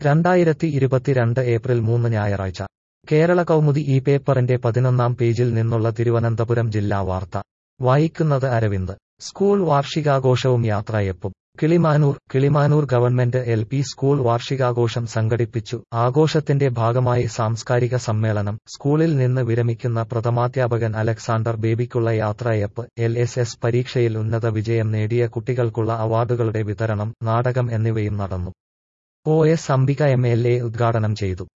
രണ്ടായിരത്തി ഇരുപത്തിരണ്ട് ഏപ്രിൽ മൂന്ന് ഞായറാഴ്ച കേരള കൗമുദി ഈ പേപ്പറിന്റെ പതിനൊന്നാം പേജിൽ നിന്നുള്ള തിരുവനന്തപുരം ജില്ലാ വാർത്ത വായിക്കുന്നത് അരവിന്ദ് സ്കൂൾ വാർഷികാഘോഷവും യാത്രയപ്പും Kilimanoor Kilimanoor government L P school വാർഷികാഘോഷം സംഘടിപ്പിച്ചു ആഘോഷത്തിന്റെ ഭാഗമായി സാംസ്കാരിക സമ്മേളനം സ്കൂളിൽ നിന്ന് വിരമിക്കുന്ന പ്രഥമാധ്യാപകൻ അലക്സാണ്ടർ ബേബിക്കുള്ള യാത്രയപ്പ് എൽ എസ് എസ് പരീക്ഷയിൽ ഉന്നത വിജയം നേടിയ കുട്ടികൾക്കുള്ള അവാർഡുകളുടെ വിതരണം നാടകം എന്നിവയും നടന്നു O S Ambika M L A ഉദ്ഘാടനം ചെയ്തു